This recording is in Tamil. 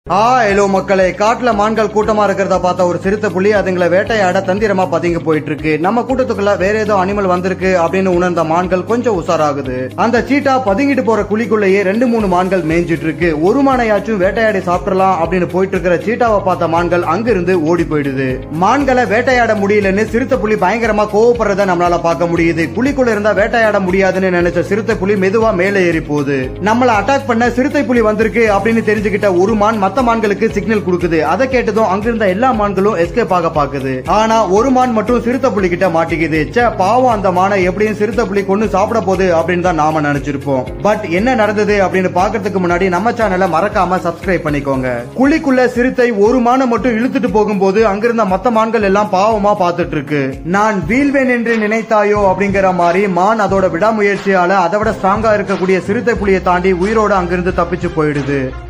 ஆ ஹலோ மக்களே காட்டுல மான்கள் கூட்டமா இருக்கிறத பார்த்த ஒரு சிறுத்தை புலி அதுங்களை வேட்டையாட தந்திரமா பதுங்கி போயிட்டு இருக்கு நம்ம கூட்டத்துக்குள்ள வேற ஏதோ அனிமல் வந்திருக்கு அப்படின்னு உணர்ந்த மான்கள் கொஞ்சம் உஷாராகுது அந்த சீட்டா பதுங்கிட்டு போற குழிக்குள்ளேயே ரெண்டு மூணு மான்கள் மேய்ஞ்சிட்டு இருக்கு ஒரு மானையாச்சும் வேட்டையாடி சாப்பிடலாம் அப்படின்னு போயிட்டு இருக்கிற சீட்டாவை பார்த்த மான்கள் அங்கிருந்து ஓடி போயிடுது மான்களை வேட்டையாட முடியலன்னு சிறுத்தை புலி பயங்கரமா கோவப்படுறத நம்மளால பார்க்க முடியுது குழிக்குள்ள இருந்தா வேட்டையாட முடியாதுன்னு நினைச்ச சிறுத்தை புலி மெதுவா மேலே ஏறி போகுது நம்மள அட்டாக் பண்ண சிறுத்தை புலி வந்திருக்கு அப்படின்னு தெரிஞ்சுக்கிட்ட ஒரு மான் மத்த மான்களுக்கு சிக்னல் கொடுக்குது அதை கேட்டதும் அங்கிருந்த எல்லா மான்களும் எஸ்கேப் ஆக பாக்குது ஆனா ஒரு மான் மட்டும் சிறுத்தை புலி கிட்ட மாட்டிக்குது ச்சே பாவம் அந்த மானை எப்படியும் சிறுத்தை புலி கொண்டு சாப்பிட போகுது அப்படின்னு தான் நாம நினைச்சிருப்போம் பட் என்ன நடந்தது அப்படின்னு பாக்குறதுக்கு முன்னாடி நம்ம சேனலை மறக்காம சப்ஸ்கிரைப் பண்ணிக்கோங்க குழிக்குள்ள சிறுத்தை ஒரு மானை மட்டும் இழுத்துட்டு போகும்போது அங்கிருந்த மத்த மான்கள் எல்லாம் பாவமா பார்த்துட்டு இருக்கு நான் வீழ்வேன் என்று நினைத்தாயோ அப்படிங்கிற மாதிரி மான் அதோட விடாமுயற்சியால அதை விட ஸ்ட்ராங்கா இருக்கக்கூடிய சிறுத்தை புலியை தாண்டி உயிரோட அங்கிருந்து தப்பிச்சு போயிடுது